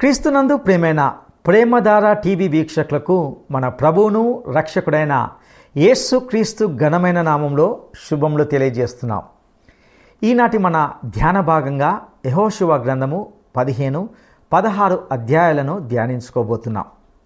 క్రీస్తునందు ప్రేమైన ప్రేమధార టీవీ వీక్షకులకు మన ప్రభువును రక్షకుడైన యేసు క్రీస్తు ఘనమైన నామంలో శుభములు తెలియజేస్తున్నాం ఈనాటి మన ధ్యాన భాగంగా యహోశివ గ్రంథము పదిహేను పదహారు అధ్యాయాలను ధ్యానించుకోబోతున్నాం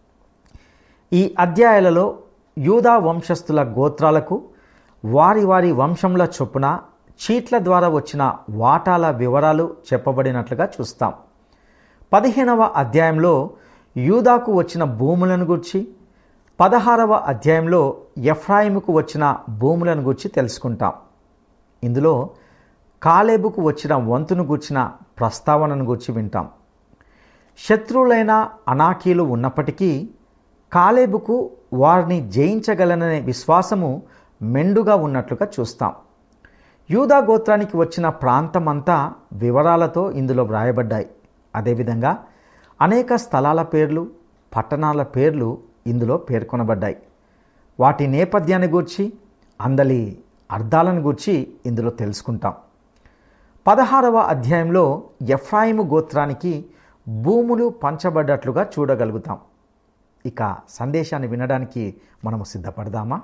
ఈ అధ్యాయాలలో యూదా వంశస్థుల గోత్రాలకు వారి వారి వంశంల చొప్పున చీట్ల ద్వారా వచ్చిన వాటాల వివరాలు చెప్పబడినట్లుగా చూస్తాం పదిహేనవ అధ్యాయంలో యూదాకు వచ్చిన భూములను గురించి పదహారవ అధ్యాయంలో ఎఫ్రాయిముకు వచ్చిన భూములను గురించి తెలుసుకుంటాం ఇందులో కాలేబుకు వచ్చిన వంతును గుర్చిన ప్రస్తావనను గురించి వింటాం శత్రువులైన అనాకీలు ఉన్నప్పటికీ కాలేబుకు వారిని జయించగలననే విశ్వాసము మెండుగా ఉన్నట్లుగా చూస్తాం యూదా గోత్రానికి వచ్చిన ప్రాంతమంతా వివరాలతో ఇందులో వ్రాయబడ్డాయి అదేవిధంగా అనేక స్థలాల పేర్లు పట్టణాల పేర్లు ఇందులో పేర్కొనబడ్డాయి వాటి నేపథ్యాన్ని గూర్చి అందలి అర్థాలను గూర్చి ఇందులో తెలుసుకుంటాం పదహారవ అధ్యాయంలో ఎఫ్రాయిము గోత్రానికి భూములు పంచబడ్డట్లుగా చూడగలుగుతాం ఇక సందేశాన్ని వినడానికి మనము సిద్ధపడదామా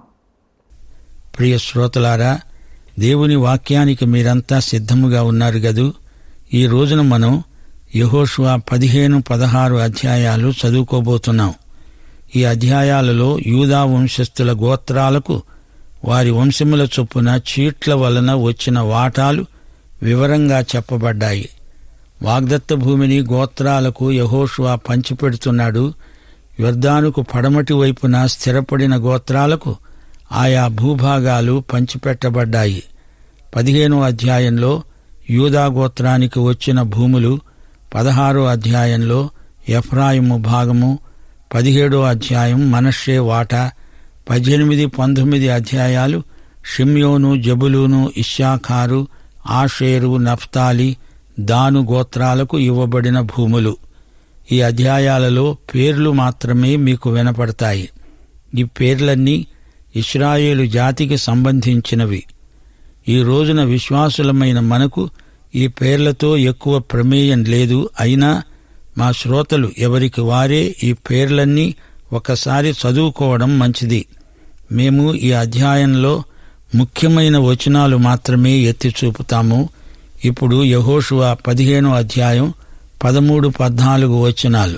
ప్రియ శ్రోతలారా దేవుని వాక్యానికి మీరంతా సిద్ధముగా ఉన్నారు గదు ఈ రోజున మనం యహోషువ పదిహేను పదహారు అధ్యాయాలు చదువుకోబోతున్నాం ఈ అధ్యాయాలలో యూదా వంశస్థుల గోత్రాలకు వారి వంశముల చొప్పున చీట్ల వలన వచ్చిన వాటాలు వివరంగా చెప్పబడ్డాయి వాగ్దత్త భూమిని గోత్రాలకు యహోషువ పంచిపెడుతున్నాడు యుర్దానుకు పడమటి వైపున స్థిరపడిన గోత్రాలకు ఆయా భూభాగాలు పంచిపెట్టబడ్డాయి పదిహేనో అధ్యాయంలో యూదా గోత్రానికి వచ్చిన భూములు పదహారో అధ్యాయంలో ఎఫ్రాయిము భాగము పదిహేడో అధ్యాయం మనషే వాటా పద్దెనిమిది పంతొమ్మిది అధ్యాయాలు షిమ్యోను జబులూను ఇషాఖారు ఆషేరు నఫ్తాలి దాను గోత్రాలకు ఇవ్వబడిన భూములు ఈ అధ్యాయాలలో పేర్లు మాత్రమే మీకు వినపడతాయి ఈ పేర్లన్నీ ఇస్రాయేలు జాతికి సంబంధించినవి ఈ రోజున విశ్వాసులమైన మనకు ఈ పేర్లతో ఎక్కువ ప్రమేయం లేదు అయినా మా శ్రోతలు ఎవరికి వారే ఈ పేర్లన్నీ ఒకసారి చదువుకోవడం మంచిది మేము ఈ అధ్యాయంలో ముఖ్యమైన వచనాలు మాత్రమే ఎత్తి చూపుతాము ఇప్పుడు యహోషువ పదిహేనో అధ్యాయం పదమూడు పద్నాలుగు వచనాలు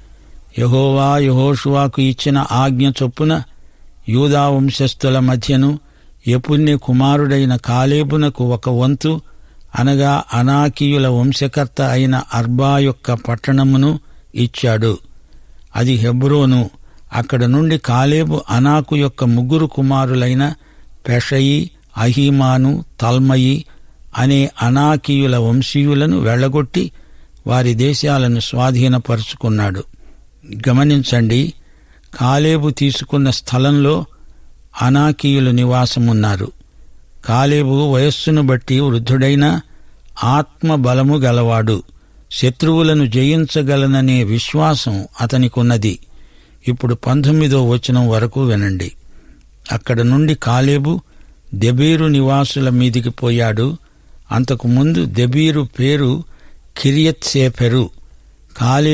యహోవా యహోషువాకు ఇచ్చిన ఆజ్ఞ చొప్పున యూదా వంశస్థుల మధ్యను యపుణ్య కుమారుడైన కాలేబునకు ఒక వంతు అనగా అనాకీయుల వంశకర్త అయిన అర్బా యొక్క పట్టణమును ఇచ్చాడు అది హెబ్రోను అక్కడ నుండి కాలేబు అనాకు యొక్క ముగ్గురు కుమారులైన పెషయి అహీమాను తల్మయి అనే అనాకీయుల వంశీయులను వెళ్లగొట్టి వారి దేశాలను స్వాధీనపరుచుకున్నాడు గమనించండి కాలేబు తీసుకున్న స్థలంలో అనాకీయులు నివాసమున్నారు కాలేబు వయస్సును బట్టి వృద్ధుడైన ఆత్మ బలము గలవాడు శత్రువులను జయించగలననే విశ్వాసం అతనికున్నది ఇప్పుడు పంతొమ్మిదో వచనం వరకు వినండి అక్కడ నుండి కాలేబు దెబీరు నివాసుల మీదికి పోయాడు అంతకు ముందు దెబీరు పేరు కిరియత్ సేఫెరు కాలే